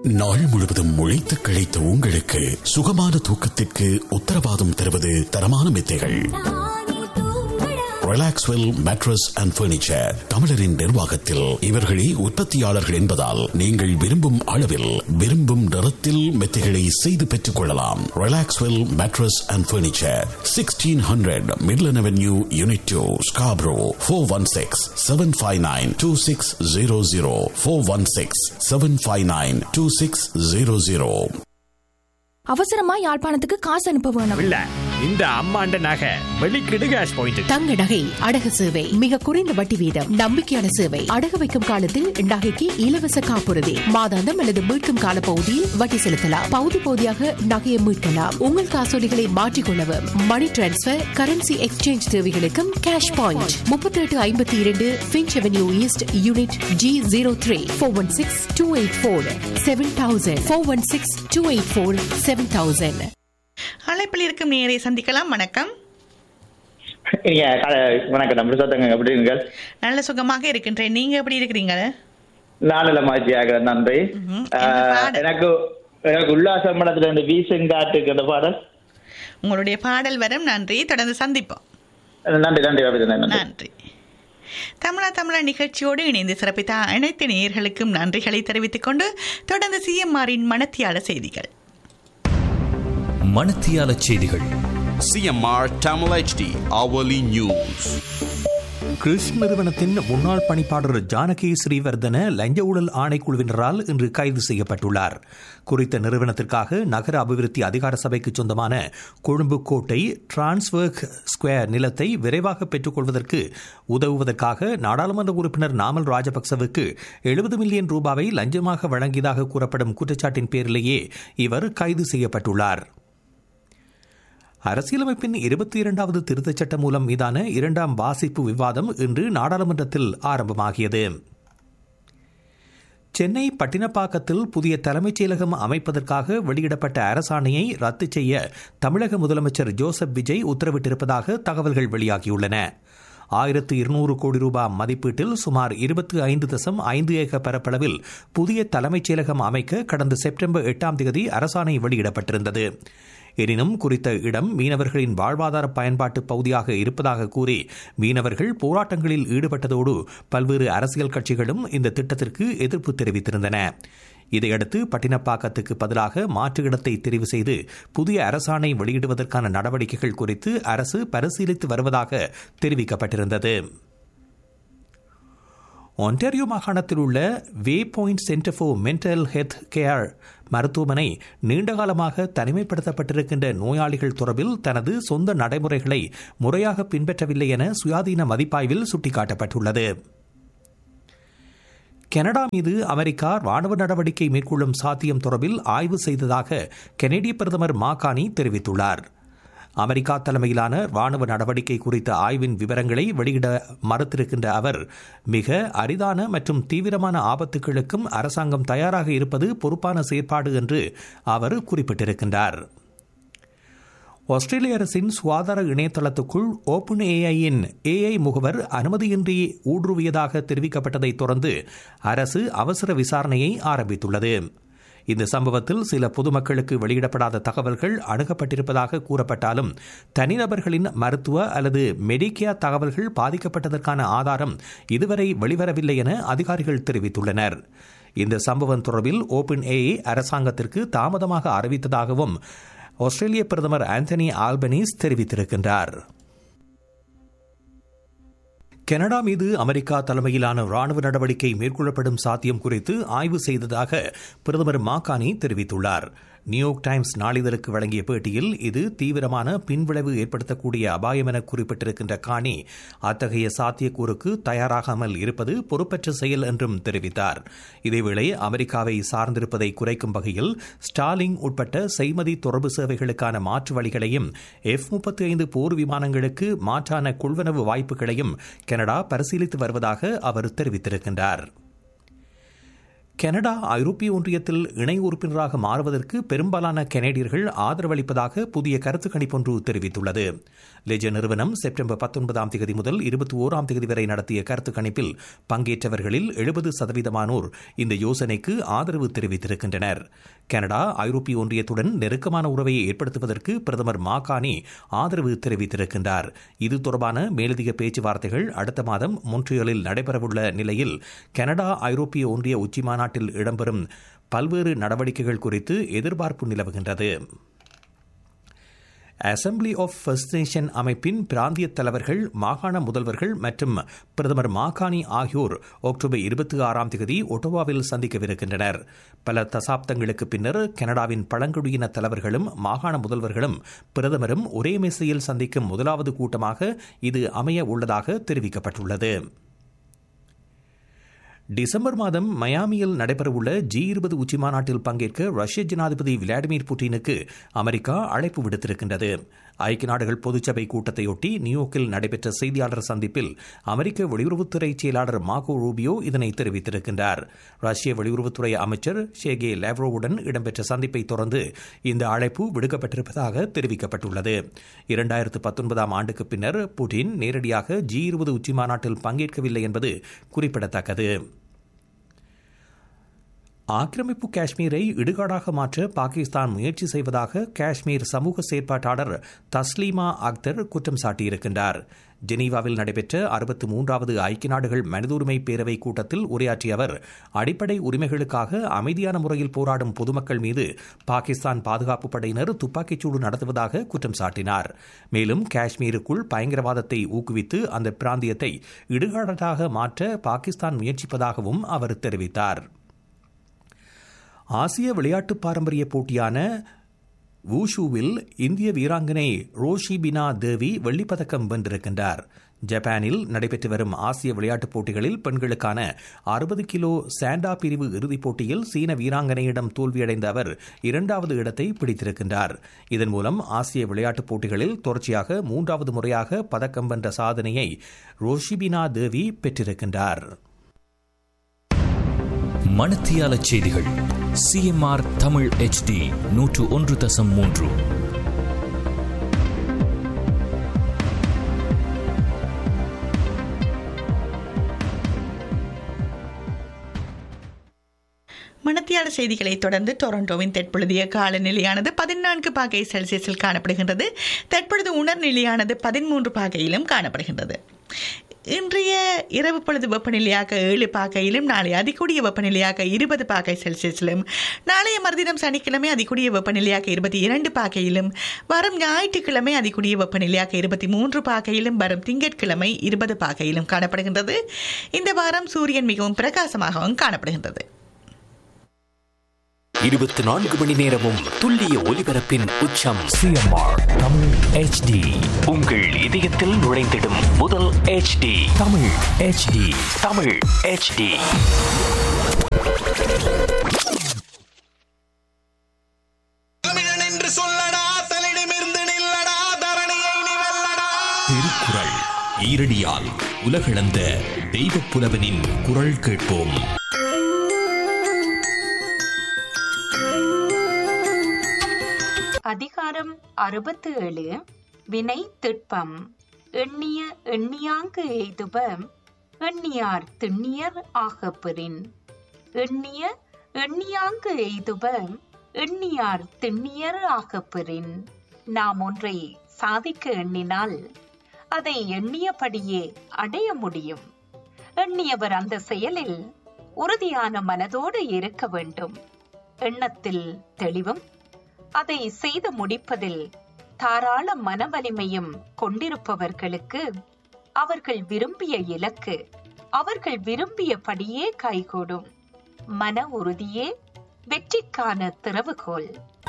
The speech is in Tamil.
நாள் முழுவதும் உழைத்து கிடைத்த உங்களுக்கு சுகமான தூக்கத்திற்கு உத்தரவாதம் தருவது தரமான மெத்தைகள் ரிலாக்ஸ்வெல் மேட்ரஸ் அண்ட் பர்னிச்சர் தமிழரின் நிர்வாகத்தில் இவர்களே உற்பத்தியாளர்கள் என்பதால் நீங்கள் விரும்பும் அளவில் விரும்பும் நிறத்தில் மெத்தைகளை செய்து பெற்றுக் கொள்ளலாம் Relaxwell mattress and furniture sixteen hundred Midland avenue unit two Scarborough four one six seven five nine two six zero zero four one six seven five nine two six zero zero அவசரமா யாழ்ப்பாணத்துக்கு காசு அனுப்ப வேணும் இல்ல இந்த அம்மாண்ட நகை வெளிக்கிடு கேஷ் பாயிண்ட் தங்க நகை அடகு சேவை மிக குறைந்த வட்டி வீதம் நம்பிக்கையான சேவை அடகு வைக்கும் காலத்தில் நகைக்கு இலவச காப்புறுதி மாதாந்தம் அல்லது மீட்கும் கால பகுதியில் வட்டி செலுத்தலாம் பகுதி பகுதியாக நகையை மீட்கலாம் உங்கள் காசோலிகளை மாற்றிக்கொள்ளவும் மணி டிரான்ஸ்பர் கரன்சி எக்ஸ்சேஞ்ச் தேவைகளுக்கும் கேஷ் பாயிண்ட் முப்பத்தி எட்டு ஐம்பத்தி இரண்டு Finch avenue east unit G zero three four one six two eight four seven thousand four one six two eight four seven thousand அழைப்பில் இருக்கும் நேரை சந்திக்கலாம் வணக்கம் நீங்க க- வணக்கம் நம்ம சத்தங்க எப்படி இருங்க நல்ல சுகமாக இருக்கின்றேன் நீங்க எப்படி இருக்கிறீங்க நானில மாச்சியாக நன்றி ம்ஹும். ஆஹ், என்ன பாடல்? எனக்கு எனக்கு உல்லாச மடத்துல இந்த வீசுங்காட்டுக்கு அந்த பாடல் உங்களுடைய பாடல் வரும் நன்றி தொடர்ந்து சந்திப்போம் நன்றி நன்றி அபிநந்தன், நன்றி நன்றி தமிழா தமிழா நிகழ்ச்சியோடு இணைந்து சிறப்பித்த அனைத்து நேயர்களுக்கும் நன்றிகளை தெரிவித்துக் கொண்டு தொடர்ந்து சிஎம்ஆரின் மனத்தியால செய்திகள் மணத்தியால செய்திகள் CMR Tamil HD hourly news. கிறிஸ் நிறுவனத்தின் முன்னாள் பணிப்பாளர் ஜானகி ஸ்ரீவர்தன லஞ்ச ஊழல் ஆணைக்குழுவினரால் இன்று கைது செய்யப்பட்டுள்ளார் குறித்த நிறுவனத்திற்காக நகர அபிவிருத்தி அதிகார சபைக்கு சொந்தமான கொழும்பு கோட்டை டிரான்ஸ்வர்க் ஸ்கொயர் நிலத்தை விரைவாக பெற்றுக்கொள்வதற்கு உதவுவதற்காக நாடாளுமன்ற உறுப்பினர் நாமல் ராஜபக்சவுக்கு எழுபது மில்லியன் ரூபாவை லஞ்சமாக வழங்கியதாக கூறப்படும் குற்றச்சாட்டின் பேரிலேயே இவர் கைது செய்யப்பட்டுள்ளார் அரசியலமைப்பின் இருபத்தி இரண்டாவது திருத்தச் சட்டம் மூலம் மீதான இரண்டாம் வாசிப்பு விவாதம் இன்று நாடாளுமன்றத்தில் ஆரம்பமாகியது சென்னை பட்டினப்பாக்கத்தில் புதிய தலைமைச் செயலகம் அமைப்பதற்காக வெளியிடப்பட்ட அரசாணையை ரத்து செய்ய தமிழக முதலமைச்சர் ஜோசப் விஜய் உத்தரவிட்டிருப்பதாக தகவல்கள் வெளியாகியுள்ளன ஆயிரத்து இருநூறு கோடி ரூபாய் மதிப்பீட்டில் சுமார் இருபத்தி ஐந்து தசம் ஐந்து ஏக்கர் பரப்பளவில் புதிய தலைமைச் செயலகம் அமைக்க கடந்த செப்டம்பர் எட்டாம் தேதி அரசாணை வெளியிடப்பட்டிருந்தது எனினும் குறித்த இடம் மீனவர்களின் வாழ்வாதார பயன்பாட்டு பகுதியாக இருப்பதாக கூறி மீனவர்கள் போராட்டங்களில் ஈடுபட்டதோடு பல்வேறு அரசியல் கட்சிகளும் இந்த திட்டத்திற்கு எதிர்ப்பு தெரிவித்திருந்தன இதையடுத்து பட்டினப்பாக்கத்துக்கு பதிலாக மாற்று இடத்தை தெரிவு செய்து புதிய அரசாணை வெளியிடுவதற்கான நடவடிக்கைகள் குறித்து அரசு பரிசீலித்து வருவதாக தெரிவிக்கப்பட்டிருந்தது ஒன்டாரியோ மாகாணத்தில் உள்ள Waypoint centre for mental health care மருத்துவமனை நீண்டகாலமாக தனிமைப்படுத்தப்பட்டிருக்கின்ற நோயாளிகள் தொடர்பில் தனது சொந்த நடைமுறைகளை முறையாக பின்பற்றவில்லை என சுயாதீன மதிப்பாய்வில் சுட்டிக்காட்டப்பட்டுள்ளது கனடா மீது அமெரிக்கா ராணுவ நடவடிக்கை மேற்கொள்ளும் சாத்தியம் தொடர்பில் ஆய்வு செய்ததாக கெனடிய பிரதமர் மாகாணி தெரிவித்துள்ளார் அமெரிக்கா தலைமையிலான ராணுவ நடவடிக்கை குறித்த ஆய்வின் விவரங்களை வெளியிட மறுத்திருக்கின்ற அவர் மிக அரிதான மற்றும் தீவிரமான ஆபத்துகளுக்கும் அரசாங்கம் தயாராக இருப்பது பொறுப்பான செயற்பாடு என்று அவர் குறிப்பிட்டிருக்கின்றார் ஆஸ்திரேலிய அரசின் சுகாதார இணையதளத்துக்குள் ஓப்பன் ஏஐயின் ஏஐ முகவர் அனுமதியின்றி ஊடுருவியதாக தெரிவிக்கப்பட்டதைத் தொடர்ந்து அரசு அவசர விசாரணையை ஆரம்பித்துள்ளது இந்த சம்பவத்தில் சில பொதுமக்களுக்கு வெளியிடப்படாத தகவல்கள் அணுகப்பட்டிருப்பதாக கூறப்பட்டாலும் தனிநபர்களின் மருத்துவ அல்லது மெடிக்கேர் தகவல்கள் பாதிக்கப்பட்டதற்கான ஆதாரம் இதுவரை வெளிவரவில்லை என அதிகாரிகள் தெரிவித்துள்ளனர் இந்த சம்பவம் தொடர்பில் ஓபன் ஏஐ அரசாங்கத்திற்கு தாமதமாக அறிவித்ததாகவும் ஆஸ்திரேலிய பிரதமர் ஆந்தனி ஆல்பனீஸ் தெரிவித்திருக்கின்றார் கனடா மீது அமெரிக்கா தலைமையிலான ராணுவ நடவடிக்கை மேற்கொள்ளப்படும் சாத்தியம் குறித்து ஆய்வு செய்ததாக பிரதமர் மாகானி தெரிவித்துள்ளார் நியூயார்க் டைம்ஸ் நாளிதழுக்கு வழங்கிய பேட்டியில் இது தீவிரமான பின்விளைவு ஏற்படுத்தக்கூடிய அபாயம் என குறிப்பிட்டிருக்கின்ற காணி அத்தகைய சாத்தியக்கூறுக்கு தயாராகாமல் இருப்பது பொறுப்பற்ற செயல் என்றும் தெரிவித்தார் இதேவேளை அமெரிக்காவை சார்ந்திருப்பதை குறைக்கும் வகையில் ஸ்டாலிங் உட்பட்ட செய்மதி தொடர்பு சேவைகளுக்கான மாற்று வழிகளையும் எஃப் முப்பத்தி ஐந்து போர் விமானங்களுக்கு மாற்றான கொள்வனவு வாய்ப்புகளையும் கனடா பரிசீலித்து வருவதாக அவர் தெரிவித்திருக்கின்றார் கனடா ஐரோப்பிய ஒன்றியத்தில் இணை உறுப்பினராக மாறுவதற்கு பெரும்பாலான கனேடியர்கள் ஆதரவளிப்பதாக புதிய கருத்து கணிப்பொன்று தெரிவித்துள்ளது லெஜ நிறுவனம் செப்டம்பர் பத்தொன்பதாம் தேதி முதல் இருபத்தி ஓராம் தேதி வரை நடத்திய கருத்து கணிப்பில் பங்கேற்றவர்களில் எழுபது சதவீதமானோர் இந்த யோசனைக்கு ஆதரவு தெரிவித்திருக்கின்றனர் கனடா ஐரோப்பிய ஒன்றியத்துடன் நெருக்கமான உறவை ஏற்படுத்துவதற்கு பிரதமர் மாகாணி ஆதரவு தெரிவித்திருக்கின்றார் இது தொடர்பான மேலதிக பேச்சுவார்த்தைகள் அடுத்த மாதம் மொன்ட்ரியலில் நடைபெறவுள்ள நிலையில் கனடா ஐரோப்பிய ஒன்றிய உச்சிமாநாட்டில் இடம்பெறும் பல்வேறு நடவடிக்கைகள் குறித்து எதிர்பார்ப்பு நிலவுகின்றது அசம்பிளி ஆஃப் ஃபர்ஸ்ட் நேஷன் அமைப்பின் பிராந்திய தலைவர்கள் மாகாண முதல்வர்கள் மற்றும் பிரதமர் மாகாணி ஆகியோர் அக்டோபர் இருபத்தி ஆறாம் தேதி ஒட்டோவாவில் சந்திக்கவிருக்கின்றனர் பல தசாப்தங்களுக்கு பின்னர் கனடாவின் பழங்குடியின தலைவர்களும் மாகாண முதல்வர்களும் பிரதமரும் ஒரே மேசையில் சந்திக்கும் முதலாவது கூட்டமாக இது அமைய உள்ளதாக தெரிவிக்கப்பட்டுள்ளது டிசம்பர் மாதம் மயாமியில் நடைபெறவுள்ள ஜி இருபது உச்சிமாநாட்டில் பங்கேற்க ரஷ்ய ஜனாதிபதி விளாடிமிர் புட்டினுக்கு அமெரிக்கா அழைப்பு விடுத்திருக்கின்றது ஐக்கிய நாடுகள் பொதுச்சபை கூட்டத்தையொட்டி நியூயார்க்கில் நடைபெற்ற செய்தியாளர் சந்திப்பில் அமெரிக்க வெளியுறவுத்துறை செயலாளர் மாகோ ரூபியோ இதனை தெரிவித்திருக்கின்றார் ரஷ்ய வெளியுறவுத்துறை அமைச்சர் ஷேகே லேவ்ரோவுடன் இடம்பெற்ற சந்திப்பை தொடர்ந்து இந்த அழைப்பு விடுக்கப்பட்டிருப்பதாக தெரிவிக்கப்பட்டுள்ளது இரண்டாயிரத்து பத்தொன்பதாம் ஆண்டுக்கு பின்னர் புட்டின் நேரடியாக ஜி இருபது உச்சிமாநாட்டில் பங்கேற்கவில்லை என்பது குறிப்பிடத்தக்கது ஆக்கிரமிப்பு காஷ்மீரை இடுகாடாக மாற்ற பாகிஸ்தான் முயற்சி செய்வதாக காஷ்மீர் சமூக செயற்பாட்டாளர் தஸ்லீமா அக்தர் குற்றம் சாட்டியிருக்கின்றார் ஜெனீவாவில் நடைபெற்ற அறுபத்தி மூன்றாவது ஐக்கிய நாடுகள் மனித உரிமை பேரவை கூட்டத்தில் உரையாற்றிய அவர் அடிப்படை உரிமைகளுக்காக அமைதியான முறையில் போராடும் பொதுமக்கள் மீது பாகிஸ்தான் பாதுகாப்பு படையினர் துப்பாக்கிச்சூடு நடத்துவதாக குற்றம் சாட்டினார் மேலும் காஷ்மீருக்குள் பயங்கரவாதத்தை ஊக்குவித்து அந்த பிராந்தியத்தை இடுகாடாக மாற்ற பாகிஸ்தான் முயற்சிப்பதாகவும் அவர் தெரிவித்தார் ஆசிய விளையாட்டு பாரம்பரிய போட்டியான வூஷூவில் இந்திய வீராங்கனை ரோஷிபினா தேவி வெள்ளிப்பதக்கம் வென்றிருக்கின்றார் ஜப்பானில் நடைபெற்று வரும் ஆசிய விளையாட்டுப் போட்டிகளில் பெண்களுக்கான அறுபது கிலோ சாண்டா பிரிவு இறுதிப் போட்டியில் சீன வீராங்கனையிடம் தோல்வியடைந்த அவர் இரண்டாவது இடத்தை பிடித்திருக்கின்றார் இதன் மூலம் ஆசிய விளையாட்டுப் போட்டிகளில் தொடர்ச்சியாக மூன்றாவது முறையாக பதக்கம் வென்ற சாதனையை ரோஷிபினா தேவி பெற்றிருக்கின்றார் மணத்தியால செய்திகள் சிஎம்ஆர் தமிழ் ஹெச்டி நூற்று ஒன்று தசம் மூன்று மணத்தியாளர் செய்திகளை தொடர்ந்து டொரண்டோவின் தற்பொழுதைய காலநிலையானது பதினான்கு பாகை செல்சியஸில் காணப்படுகின்றது தற்பொழுது உணர்நிலையானது பதிமூன்று பாகையிலும் காணப்படுகின்றது இன்றைய இரவு பொழுது வெப்பநிலையாக ஏழு பாகையிலும் நாளை அதிகூடிய வெப்பநிலையாக இருபது பாகை செல்சியஸிலும் நாளைய மறுதினம் சனிக்கிழமை அதிகூடிய வெப்பநிலையாக இருபத்தி இரண்டு பாகையிலும் வரும் ஞாயிற்றுக்கிழமை அதிகூடிய வெப்பநிலையாக இருபத்தி மூன்று பாகையிலும் வரும் திங்கட்கிழமை இருபது பாகையிலும் காணப்படுகின்றது இந்த வாரம் சூரியன் மிகவும் பிரகாசமாகவும் காணப்படுகின்றது இருபத்தி நான்கு மணி நேரமும் துல்லிய ஒலிபரப்பின் உச்சம் சிஎம்ஆர் தமிழ் ஹெச்டி உங்கள் இதயத்தில் நுழைந்திடும் முதல் HD Tamil HD Tamil HD தமிழன் என்று சொல்லடா தலிடமிருந்து நில்லடா தரணியை நீ வெல்லடா திருக்குறள் ஈரடியால் உலகளந்த தெய்வப் புலவனின் குரல் கேட்போம் அதிகாரம் அறுபத்து ஏழு வினை திட்பம் எண்ணிய எண்ணியாங்கு எய்துப எண்ணியார் திண்ணியர் ஆகப்பெறின் எண்ணிய எண்ணியாங்கு எய்துப எண்ணியார் திண்ணியர் ஆகப்பெறின் நாம் ஒன்றை சாதிக்க எண்ணினால் அதை எண்ணியபடியே அடைய முடியும் எண்ணியவர் அந்த செயலில் உறுதியான மனதோடு இருக்க வேண்டும் எண்ணத்தில் தெளிவும் அதை செய்து முடிப்பதில் தாராள மனவலிமையும் கொண்டிருப்பவர்களுக்கு அவர்கள் விரும்பிய இலக்கு அவர்கள் விரும்பியபடியே கைகூடும் மன உறுதியே வெற்றிக்கான திறவுகோல்